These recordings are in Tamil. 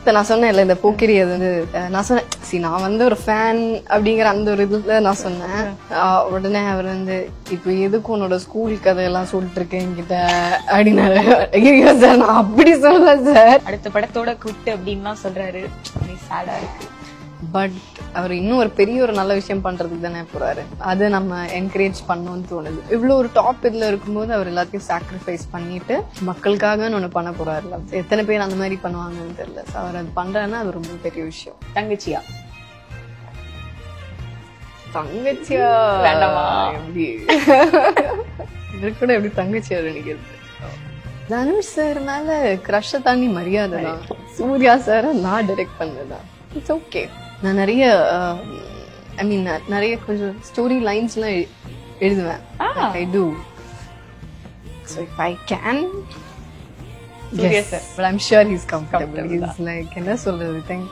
விஷயத்த நான் சொன்னேன்ல இந்த போக்கிரி அது வந்து அஹ், நான் சொன்னேன் சி நான் வந்து ஒரு ஃபேன் அப்படிங்கிற அந்த ஒரு இதுல நான் சொன்னேன் ஆஹ், உடனே அவர் வந்து இப்போ எதுக்கு உன்னோட ஸ்கூல் கதையெல்லாம் சொல்லிட்டு இருக்கேன் என்கிட்ட அப்படின்னாரு ஐயோ சார் நான் அப்படி சொல்லல சார் அடுத்த படத்தோட குட்டு அப்படின்லாம் சொல்றாரு சேடா இருக்கு பட் அவர் இன்னும் ஒரு பெரிய ஒரு நல்ல விஷயம் பண்றதுக்கு தானே போறாரு அதை நம்ம என்கரேஜ் பண்ணணும்னு தோணுது இவ்வளவு ஒரு டாப் இதுல இருக்கும்போது அவர் எல்லாத்தையும் சாக்ரிஃபைஸ் பண்ணிட்டு மக்களுக்காக ஒண்ணு பண்ண போறாருல எத்தனை பேர் அந்த மாதிரி பண்ணுவாங்கன்னு தெரியல So, அவர் அது பண்றாருன்னா அது ரொம்ப பெரிய விஷயம் தங்கச்சியா தங்கச்சியா வேண்டாமா? எப்படி இவர் கூட எப்படி தங்கச்சியா நினைக்கிறது தனுஷ் சார் மேல கிரஷ தாண்டி மரியாதை தான் சூர்யா சார் நான் டைரக்ட் பண்ணதுதான் இட்ஸ் ஓகே நான் நிறைய ஐ மீன் நிறைய கொஞ்சம் ஸ்டோரி லைன்ஸ்லாம் எழு- எழுதுவேன் I do so if I can Surya sir. But I'm sure he's comfortable he's like என்ன சொல்றது think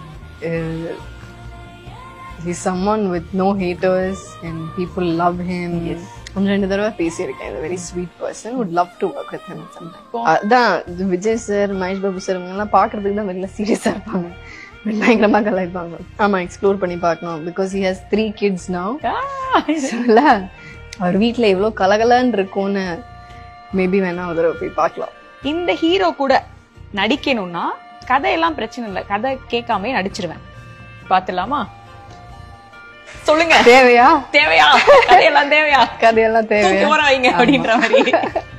he's someone with no haters and people love him ஒன்று ரெண்டு தடவை பேசியிருக்கேன் very sweet person would love to work with him sometime அதான் இது விஜய் சார் மகேஷ் பாபு சார் இவங்கெல்லாம் பார்க்கறதுக்கு தான் வெளில சீரியஸாக இருப்பாங்க But பயங்கரமா கலாய்ப்பாங்க ஆமா எக்ஸ்ப்ளோர் பண்ணி பார்க்கணும் because he has three kids now சொல்ல அவர் வீட்ல எவ்வளவு கலகலன்னு இருக்கும்னு மேபி வேணா ஒரு தடவை போய் பார்க்கலாம் இந்த ஹீரோ கூட நடிக்கணும்னா கதையெல்லாம் பிரச்சனை இல்லை கதை கேட்காம நடிச்சிருவேன் பாத்துலாமா சொல்லுங்க தேவையா தேவையா கதையெல்லாம் தேவையா கதையெல்லாம் தேவையா தூக்கி ஓர வைங்க அப்படின்ற மாதிரி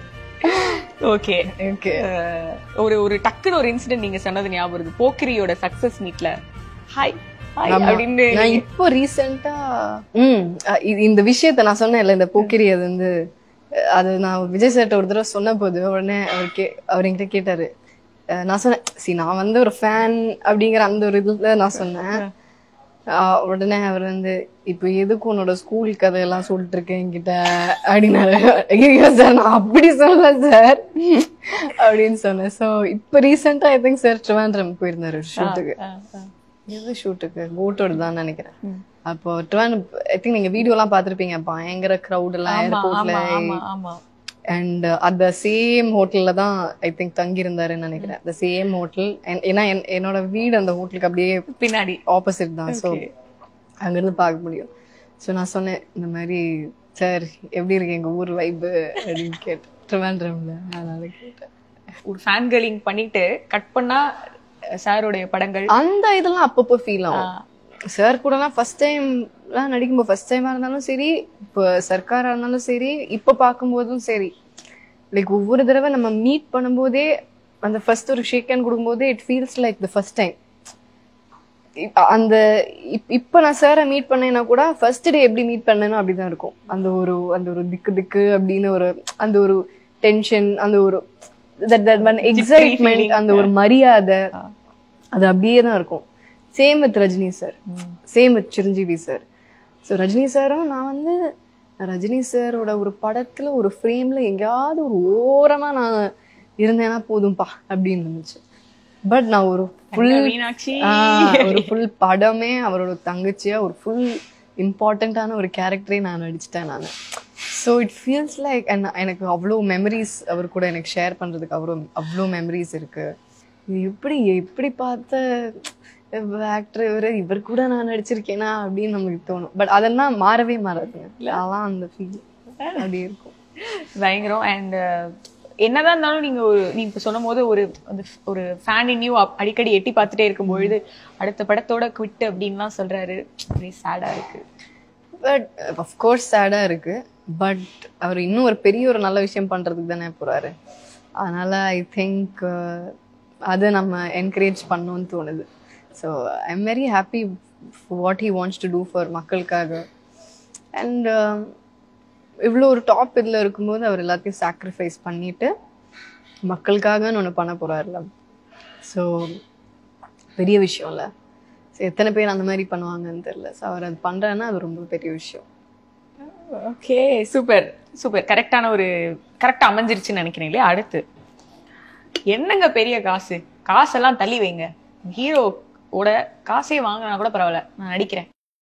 ஓகே ஓகே ஒரு ஒரு டக்குன்னு ஒரு இன்சிடென்ட் நீங்க சொன்னது ஞாபகம் வருது போக்கிரியோட சக்சஸ் மீட்ல ஹாய் ஹாய் அப்படின்னு நான் இப்போ ரீசெண்டா ம் அ, இது- இந்த விஷயத்த நான் சொன்னேன்ல இந்த போக்கிரி அது வந்து அஹ், அது நான் விஜய் சார்ட்ட ஒரு தடவை சொன்ன போது உடனே அவர் கே அவர் என்கிட்ட கேட்டாரு அஹ், நான் சொன்னேன் சி நான் வந்து ஒரு ஃபேன் அப்படிங்கிற அந்த ஒரு இதுல நான் சொன்னேன் அஹ், உடனே அவர் வந்து இப்போ எதுக்கு உன்னோட ஸ்கூல் கதையெல்லாம் சொல்லிட்டு இருக்கேன் என்கிட்ட அப்படின்னாரு ஐயோ சார் நான் அப்படி சொல்லல சார் அப்படின்னு சொன்னேன் ஸோ இப்போ ரீசெண்டா ஐ திங்க் சார் ட்ரிவாண்ட்ரம் போயிருந்தாரு ஷூட்டுக்கு எது ஷூட்டுக்கு போட்டோடு தான் நினைக்கிறேன் அப்போ ட்ரிவான் ஐ திங்க் நீங்க வீடியோ எல்லாம் பாத்திருப்பீங்க பயங்கர crowd எல்லாம் ஆமா ஏர்போர்ட்ல ஆமா ஆமா அண்ட் அந்த சேம் ஹோட்டல்ல தான் ஐ திங்க் தங்கி இருந்தாருன்னு நினைக்கிறேன் அந்த சேம் ஹோட்டல் ஏன்னா என்- என்னோட வீடு அந்த ஹோட்டலுக்கு அப்படியே பின்னாடி ஆப்போசிட் தான் ஸோ அங்கிருந்து பார்க்க முடியும் ஸோ நான் சொன்னேன் இந்த மாதிரி சார் எப்படி இருக்கு எங்க ஊர் வைப்பு அப்படின்னு கேட்டேன் ட்ரிவாண்ட்ரம்ல அதனால கேட்டேன் ஒரு ஃபேன் கேர்லிங் பண்ணிட்டு கட் பண்ணா சாருடைய படங்கள் அந்த இதெல்லாம் அப்பப்போ ஃபீல் ஆகும் சார் கூடலாம் ஃபர்ஸ்ட் டைம் எல்லாம் நடிக்கும்போது ஃபர்ஸ்ட் டைமா இருந்தாலும் சரி இப்போ சர்க்காரா இருந்தாலும் சரி இப்போ பார்க்கும்போதும் சரி லைக் ஒவ்வொரு தடவை நம்ம மீட் பண்ணும்போதே அந்த ஃபர்ஸ்ட் ஒரு ஷேக் ஹேண்ட் கொடுக்கும்போதே it feels like the first time அந்த இப்- இப்ப நான் சாரை மீட் பண்ணேன்னா கூட ஃபர்ஸ்ட் டே எப்படி மீட் பண்ணேனோ அப்படிதான் இருக்கும் அந்த ஒரு அந்த ஒரு திக்கு திக்கு அப்படின்னு ஒரு அந்த ஒரு டென்ஷன் அந்த ஒரு எக்ஸைட்மெண்ட் அந்த ஒரு மரியாதை அது அப்படியே தான் இருக்கும் same with Rajini sir same with Chiranjeevi sir so Rajini சாரும் நான் வந்து ரஜினி சாரோட ஒரு படத்துல ஒரு ஃப்ரேம்ல எங்கேயாவது ஒரு ஓரமா நான் இருந்தேன்னா போதும்பா அப்படின்னு இருந்துச்சு பட் நான் ஒரு ஃபுல் மீனாட்சி ஒரு ஃபுல் படமே அவரோட தங்கச்சியா ஒரு ஃபுல் இம்பார்ட்டண்ட்டான ஒரு கேரக்டரே நான் நடிச்சிட்டேன் நான் ஸோ இட் ஃபீல்ஸ் லைக் எனக்கு அவ்வளோ மெமரிஸ் அவர் கூட எனக்கு ஷேர் பண்றதுக்கு அவ்வளோ அவ்வளோ மெமரிஸ் இருக்கு இது எப்படி எப்படி பார்த்த ஆக்டர் இவர் இவர் கூட நான் நடிச்சிருக்கேனா அப்படின்னு நமக்கு தோணும் பட் அதெல்லாம் மாறவே மாறாதுங்க அதெல்லாம் அந்த ஃபீல் அப்படி இருக்கும் பயங்கரம் அண்ட் என்னதான் இருந்தாலும் நீங்க ஒரு நீ இப்ப சொன்னும் போது ஒரு அந்த ஒரு ஃபேன் இன்யூ அடிக்கடி எட்டி பார்த்துட்டே இருக்கும் பொழுது அடுத்த படத்தோட குவிட் அப்படின்லாம் சொல்றாரு சேடா இருக்கு பட் அஃப்கோர்ஸ் சேடாக இருக்கு பட் அவர் இன்னும் ஒரு பெரிய ஒரு நல்ல விஷயம் பண்றதுக்கு தானே போறாரு அதனால ஐ திங்க் அதை நம்ம என்கரேஜ் பண்ணணும்னு தோணுது so I am very happy what he wants to do for மக்களுக்காக அண்ட் இவ்வளோ ஒரு டாப் இதில் இருக்கும்போது அவர் எல்லாத்தையும் சாக்ரிஃபைஸ் பண்ணிட்டு மக்களுக்காகன்னு ஒன்று பண்ண போறாருல ஸோ பெரிய விஷயம்ல ஸோ எத்தனை பேர் அந்த மாதிரி பண்ணுவாங்கன்னு தெரியல ஸோ அவர் அது பண்றாருன்னா அது ரொம்ப பெரிய விஷயம் ஓகே சூப்பர் சூப்பர் கரெக்டான ஒரு கரெக்டா அமைஞ்சிருச்சுன்னு நினைக்கிறேன் இல்லையா அடுத்து என்னங்க பெரிய காசு காசெல்லாம் தள்ளி வைங்க ஹீரோ ஓட காசே வாங்கினா கூட பரவாயில்ல நான் நடிக்கிறேன்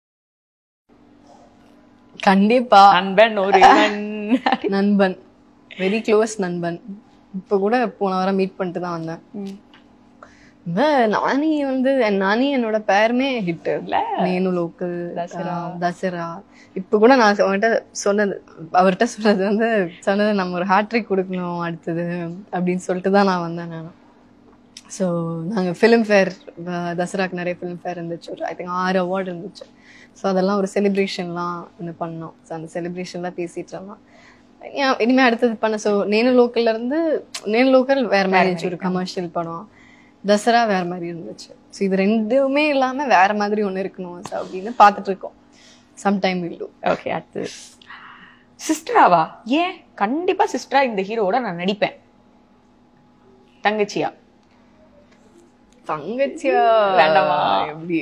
கண்டிப்பா நண்பன் ஒரு நண்பன் வெரி க்ளோஸ் நண்பன் இப்போ கூட போன வாரம் மீட் பண்ணிட்டு தான் வந்தேன் நானி வந்து நானி என்னோட பேருமே ஹிட் இல்ல? நேனு லோக்கல் தசரா. தசரா இப்ப கூட நான் அவன்கிட்ட சொன்னது அவர்கிட்ட சொன்னது வந்து சொன்னது நம்ம ஒரு ஹாட்ரிக் கொடுக்கணும் அடுத்தது அப்படின்னு சொல்லிட்டு தான் நான் வந்தேன் நான் ஸோ நாங்கள் ஃபிலிம் ஃபேர் தசராக்கு நிறைய ஃபிலிம் ஃபேர் இருந்துச்சு ஒரு ஐ திங்க் ஆறு அவார்டு இருந்துச்சு ஸோ அதெல்லாம் ஒரு செலிப்ரேஷன்லாம் ஒன்று பண்ணோம் ஸோ அந்த செலிப்ரேஷன்லாம் பேசிட்டு இருந்தோம் ஏன் இனிமே அடுத்தது பண்ண ஸோ நேனு லோக்கல்ல இருந்து நேனு லோக்கல் வேற மாதிரி இருந்துச்சு ஒரு கமர்ஷியல் படம் தசரா வேற மாதிரி இருந்துச்சு ஸோ இது ரெண்டுமே இல்லாம வேற மாதிரி ஒன்று இருக்கணும் so அப்படின்னு பார்த்துட்டு இருக்கோம் சம்டைம் வில் டூ ஓகே அடுத்து சிஸ்டராவா ஏன் கண்டிப்பா சிஸ்டரா இந்த ஹீரோவோட நான் நடிப்பேன் தங்கச்சியா தங்கச்சியா வேண்டாமா? எப்படி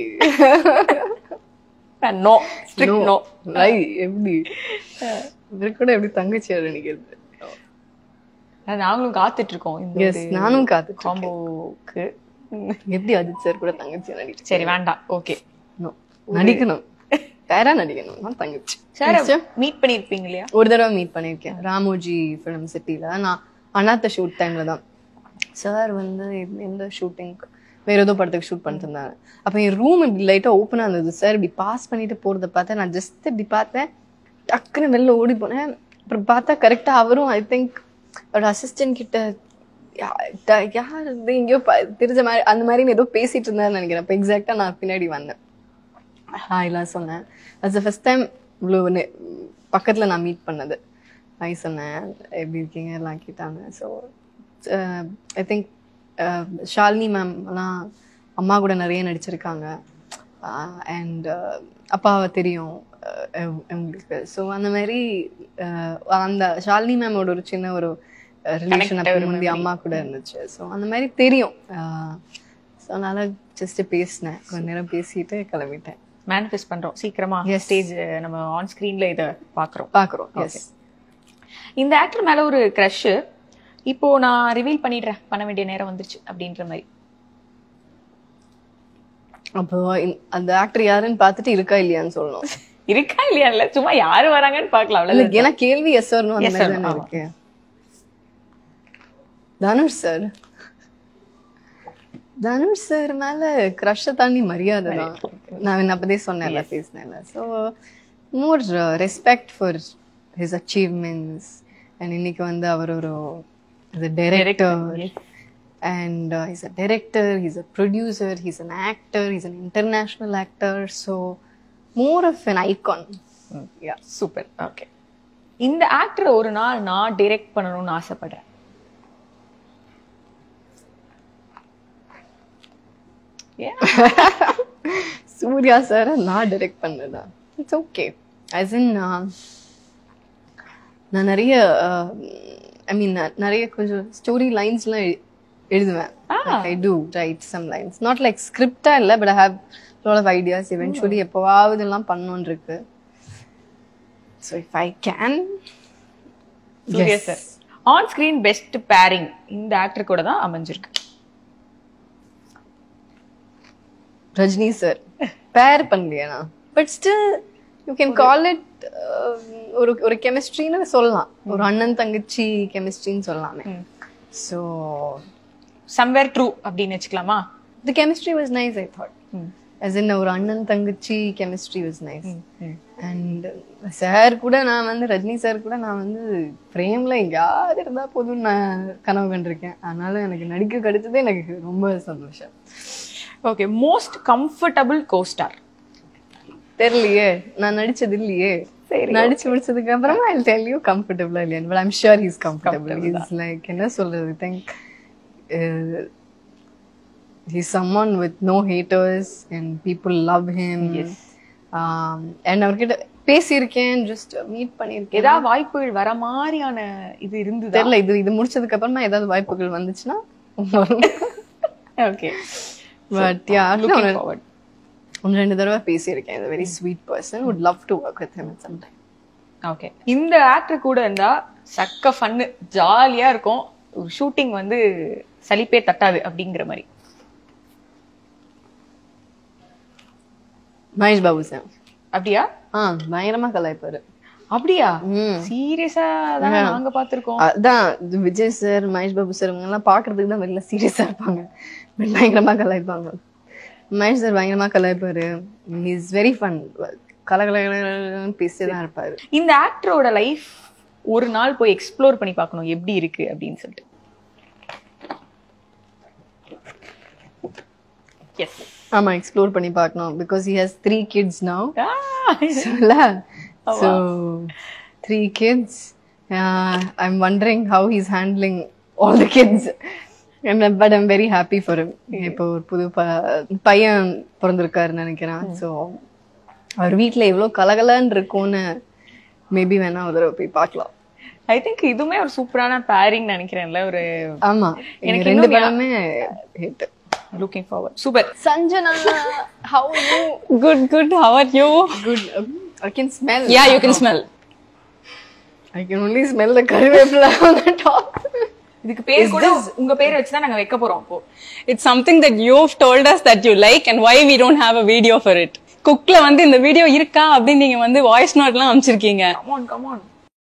நோ ஸ்ட்ரிக்ட் நோ ரை எப்படி இவரு கூட எப்படி தங்கச்சியா நினைக்கிறது நாங்களும் காத்துட்டு இருக்கோம் இந்த எஸ் நானும் காத்துட்டு இருக்கேன். காம்போக்கு எப்படி அஜித் சார் கூட தங்கச்சியா நடிச்சு சரி வேண்டாம் ஓகே No. நடிக்கணும் பேரா நடிக்கணும் நான் தங்கச்சி சார் மீட் பண்ணிருப்பீங்க இல்லையா ஒரு தடவை மீட் பண்ணியிருக்கேன் ராமோஜி ஃபிலிம் சிட்டில நான் அனாத்த ஷூட் டைம்ல தான் சார் வந்து எந்த- எந்த ஷூட்டிங் வேற ஏதோ படத்துக்கு ஷூட் பண்ணிட்டு இருந்தாங்க அப்ப என் ரூம் இப்படி லைட்டா ஓப்பனா இருந்தது சார் இப்படி பாஸ் பண்ணிட்டு போறத பார்த்தேன் நான் ஜஸ்ட் இப்படி பார்த்தேன் டக்குன்னு வெளில ஓடி போனேன் அப்புறம் பார்த்தா கரெக்டா அவரும் ஐ திங்க் அவரோட அசிஸ்டன்ட் கிட்ட யா- ட- யார் இது எங்கேயோ ப- தெரிஞ்ச மாதிரி அந்த மாதிரி ஏதோ பேசிட்டு இருந்தாருன்னு நினைக்கிறேன் அப்ப எக்ஸாக்டா நான் பின்னாடி வந்தேன் ஹாய்லாம் சொன்னேன் அது ஃபர்ஸ்ட் டைம் இவ்வளோ நெ- பக்கத்துல நான் மீட் பண்ணது ஹாய் சொன்னேன் எப்படி இருக்கீங்க எல்லாம் கேட்டாங்க ஸோ ஐ திங்க் ஷாலினி மேம்லாம் அம்மா கூட நிறைய நடிச்சிருக்காங்க அண்ட் அப்பாவை தெரியும் அஹ் உங்களுக்கு ஸோ அந்த மாதிரி அஹ், அந்த ஷாலினி மேமோட ஒரு சின்ன ஒரு ரிலேஷன் அப்போ முந்தைய அம்மா கூட இருந்துச்சு ஸோ அந்த மாதிரி தெரியும் ஸோ அதனால ஜஸ்ட் பேசினேன் கொஞ்ச நேரம் பேசிட்டு கிளம்பிட்டேன் மேனிஃபெஸ்ட் பண்றோம் சீக்கிரமா ஸ்டேஜ் நம்ம ஆன் ஸ்கிரீன்ல இத பாக்குறோம் பார்க்குறோம் எஸ் இந்த ஆக்டர் மேல ஒரு க்ரஷ் இப்போ நான் ரிவீல் பண்ணிடுறேன் பண்ண வேண்டிய நேரம் வந்துருச்சு அப்படின்ற மாதிரி அப்போ இந்த- அந்த ஆக்டர் யாருன்னு பார்த்துட்டு இருக்கா இல்லையான்னு சொல்லணும் இருக்கா இல்லையா இல்ல சும்மா யாரு வராங்கன்னு பாக்கலாம் இல்ல அவ்வளவு ஏன்னா கேள்வி எஸ் ஆர் நோ அந்த Yes மாதிரி or no, தானே ஆமா. இருக்கு தனுஷ் சார் தனுஷ் சார் மேல க்ரஷ தாண்டி மரியாதை தான் நான் அப்பதே சொன்னேன்ல பேசினேன்ல so more respect for his achievements and இன்னைக்கு வந்து அவர் ஒரு director and uh, he's a director, he's a producer, he's an actor, he's an international actor, so more of an icon. Yeah. Super okay இந்த ஆக்டர் ஒரு நாள் நான் டைரக்ட் பண்ணணும்னு ஆசைப்படுறேன் ஏன் சூர்யா சார் நான் டைரக்ட் பண்ணதா it's okay as in uh, நான் நிறைய ஐ மீன் நிறைய கொஞ்சம் ஸ்டோரி லைன்ஸ்லாம் எழுதுவேன் I do write some lines not like ஸ்கிரிப்டா இல்லை but I have lot of ideas eventually எப்போவாவது எல்லாம் பண்ணணும்னு இருக்கு so if I can Surya sir on screen best pairing இந்த ஆக்டர் கூட தான் அமைஞ்சிருக்கு ரஜினி சார் பேர் பண்ணலையா but still you can call it ஒரு ஒரு கெமிஸ்ட்ரின்னு சொல்லலாம் ஒரு அண்ணன் தங்கச்சி கெமிஸ்ட்ரின்னு சொல்லலாமே ஸோ சம்வேர் ட்ரூ அப்படின்னு வச்சுக்கலாமா the chemistry was nice I thought as in ஒரு அண்ணன் தங்கச்சி chemistry was nice and sir கூட நான் வந்து ரஜினி சார் கூட நான் வந்து ஃப்ரேம்ல எங்கேயாவது இருந்தா போதும் நான் கனவு கண்டிருக்கேன் அதனால எனக்கு நடிக்க கிடைச்சதே எனக்கு ரொம்ப சந்தோஷம் ஓகே மோஸ்ட் கம்ஃபர்டபுள் கோஸ்டார் தெரியலையே நான் நடிச்சது இல்லையே நடிச்சு முடிச்சதுக்கு அப்புறமா ஐ டெல் யூ கம்ஃபர்டபுளா இல்லையா but I'm sure he's comfortable he's like என்ன சொல்றது think he's someone with no haters and people love him and அவர்கிட்ட பேசியிருக்கேன் ஜஸ்ட் மீட் பண்ணியிருக்கேன் ஏதாவது வாய்ப்புகள் வர மாதிரியான இது இருந்ததா தெரியல இது இது முடிச்சதுக்கு அப்புறமா ஏதாவது வாய்ப்புகள் வந்துச்சுன்னா okay but ya looking forward ஒன்று ரெண்டு தடவை பேசியிருக்கேன் very sweet person would love to work with him some time okay இந்த ஆக்டர் கூட இருந்தா சக்க ஃபன்னு ஜாலியா இருக்கும் ஒரு ஷூட்டிங் வந்து சலிப்பே தட்டாது அப்படிங்கிற மாதிரி மகேஷ் பாபு சார் அப்படியா ஆ பயங்கரமா கலாய்ப்பாரு அப்படியா ம். சீரியஸா தான் நாங்க பாத்திருக்கோம் அதான் இது விஜய் சார் மகேஷ் பாபு சார் இவங்க எல்லாம் பாக்குறதுக்கு தான் வெளில சீரியஸா இருப்பாங்க but பயங்கரமா கலாய்ப்பாங்க மகேஷ் சார் பயங்கரமா கலாய்ப்பாரு இஸ் வெரி ஃபன் கலகலன்னு பேசிட்டே தான் இருப்பாரு இந்த ஆக்டரோட லைஃப் ஒரு நாள் போய் எக்ஸ்ப்ளோர் பண்ணி பார்க்கணும் எப்படி இருக்கு அப்படின்னு சொல்லிட்டு எஸ் ஆமா எக்ஸ்ப்ளோர் பண்ணி பார்க்கணும் because he has three kids now so three kids uh, i'm wondering how he's handling all the kids And, uh, but i'm very happy for him இப்போ ஒரு புது ப- பையன் பிறந்திருக்காருன்னு நினைக்கிறேன் ஸோ அவர் வீட்ல எவ்வளவு கலகலன்னு இருக்கும்னு மேபி வேணா ஒரு தடவை போய் பார்க்கலாம் ஐ திங்க் இதுவுமே ஒரு சூப்பரான பேரிங் நினைக்கிறேன்ல ஒரு ஆமா எனக்கு எனக்கு ரெண்டு இன்னும் படமே hit looking forward super Sanjana how you Good, good. How are you? good i can smell Yeah, you can smell. i can only smell the கருவேப்பிலை on the top இதுக்கு பேர் கூட உங்க பேர் வச்சு தான் நாங்க வைக்க போறோம் அப்போ It's something that you've told us that you like and why we don't have a video for it. குக்ல வந்து இந்த வீடியோ இருக்கா அப்படின்னு நீங்க வந்து வாய்ஸ் நோட்லாம் அமைச்சிருக்கீங்க கமான் கமான்